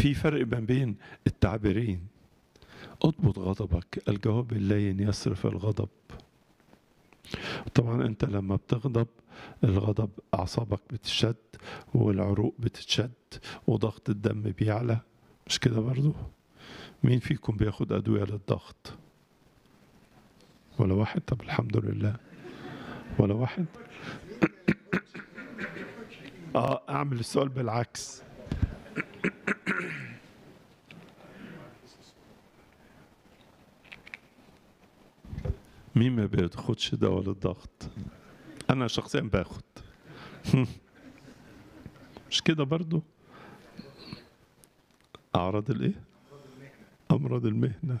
في فرق ما بين التعبيرين اضبط غضبك الجواب اللين يصرف الغضب طبعا انت لما بتغضب الغضب اعصابك بتشد والعروق بتتشد وضغط الدم بيعلى مش كده برضو مين فيكم بياخد ادويه للضغط ولا واحد طب الحمد لله ولا واحد اه اعمل السؤال بالعكس مين ما بياخدش دواء للضغط انا شخصيا باخد مش كده برضو اعراض الايه امراض المهنه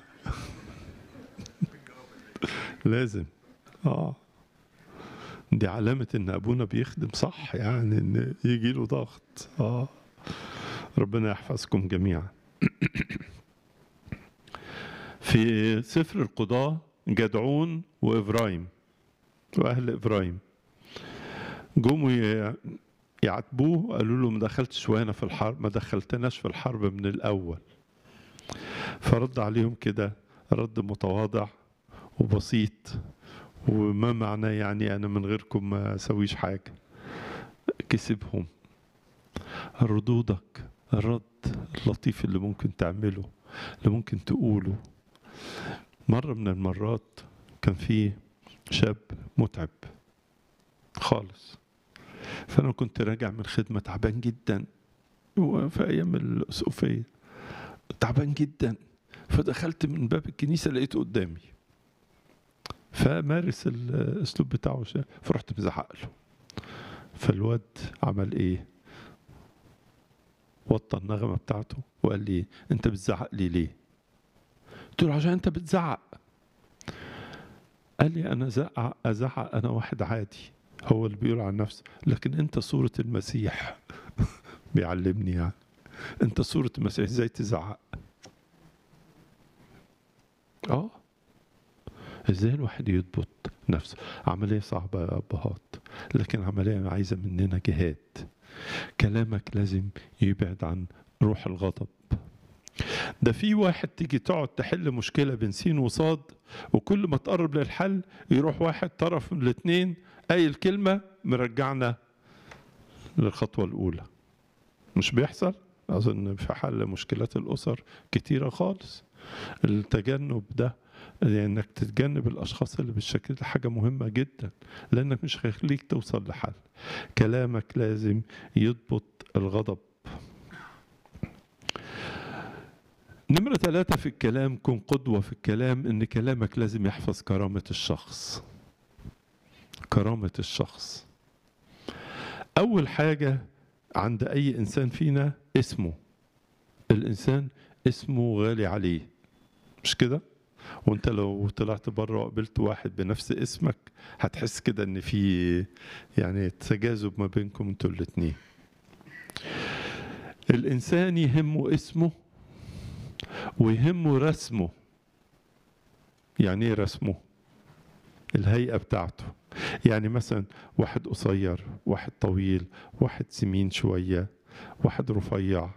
لازم اه دي علامة إن أبونا بيخدم صح يعني إن يجي له ضغط آه ربنا يحفظكم جميعا في سفر القضاة جدعون وإبراهيم وأهل إبراهيم جم يعاتبوه قالوا له ما دخلتش وهنا في الحرب ما دخلتناش في الحرب من الأول فرد عليهم كده رد متواضع وبسيط وما معناه يعني انا من غيركم ما اسويش حاجه كسبهم ردودك الرد اللطيف اللي ممكن تعمله اللي ممكن تقوله مره من المرات كان في شاب متعب خالص فانا كنت راجع من خدمه تعبان جدا في ايام الاسقفيه تعبان جدا فدخلت من باب الكنيسه لقيته قدامي فمارس الاسلوب بتاعه فرحت مزعق له فالواد عمل ايه وطى النغمه بتاعته وقال لي انت بتزعق لي ليه قلت له عشان انت بتزعق قال لي انا زعق ازعق انا واحد عادي هو اللي بيقول عن نفسه لكن انت صوره المسيح بيعلمني يعني انت صوره المسيح ازاي تزعق اه ازاي الواحد يضبط نفسه عملية صعبة يا أبهات لكن عملية عايزة مننا جهاد كلامك لازم يبعد عن روح الغضب ده في واحد تيجي تقعد تحل مشكلة بين سين وصاد وكل ما تقرب للحل يروح واحد طرف من الاتنين قايل كلمة مرجعنا للخطوة الأولى مش بيحصل أظن في حل مشكلات الأسر كتيرة خالص التجنب ده يعني انك تتجنب الاشخاص اللي بالشكل ده حاجه مهمه جدا لانك مش هيخليك توصل لحل كلامك لازم يضبط الغضب نمرة ثلاثة في الكلام كن قدوة في الكلام إن كلامك لازم يحفظ كرامة الشخص كرامة الشخص أول حاجة عند أي إنسان فينا اسمه الإنسان اسمه غالي عليه مش كده؟ وانت لو طلعت بره وقابلت واحد بنفس اسمك هتحس كده ان في يعني تجاذب ما بينكم انتوا الاتنين الانسان يهمه اسمه ويهمه رسمه يعني ايه رسمه الهيئه بتاعته يعني مثلا واحد قصير واحد طويل واحد سمين شويه واحد رفيع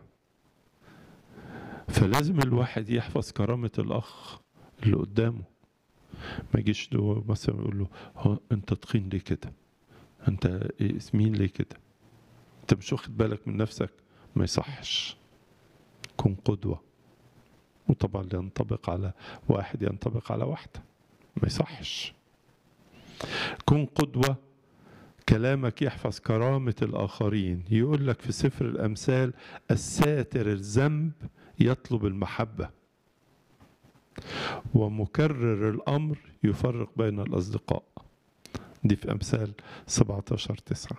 فلازم الواحد يحفظ كرامه الاخ اللي قدامه ما يجيش له مثلا يقول له هو انت تخين ليه كده انت مين ليه كده انت مش واخد بالك من نفسك ما يصحش كن قدوة وطبعا ينطبق على واحد ينطبق على واحدة ما يصحش كن قدوة كلامك يحفظ كرامة الآخرين يقول لك في سفر الأمثال الساتر الذنب يطلب المحبة ومكرر الأمر يفرق بين الأصدقاء دي في أمثال 17 تسعة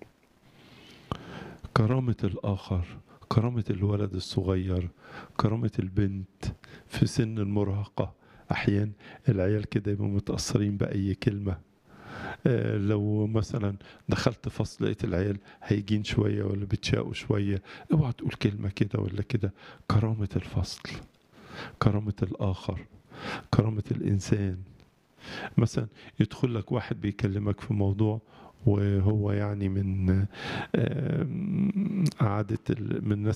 كرامة الآخر كرامة الولد الصغير كرامة البنت في سن المراهقة أحيانا العيال كده يبقوا متأثرين بأي كلمة آه لو مثلا دخلت فصل لقيت العيال هيجين شوية ولا بتشاقوا شوية اوعى تقول كلمة كده ولا كده كرامة الفصل كرامة الآخر كرامة الإنسان مثلا يدخل لك واحد بيكلمك في موضوع وهو يعني من عادة من الناس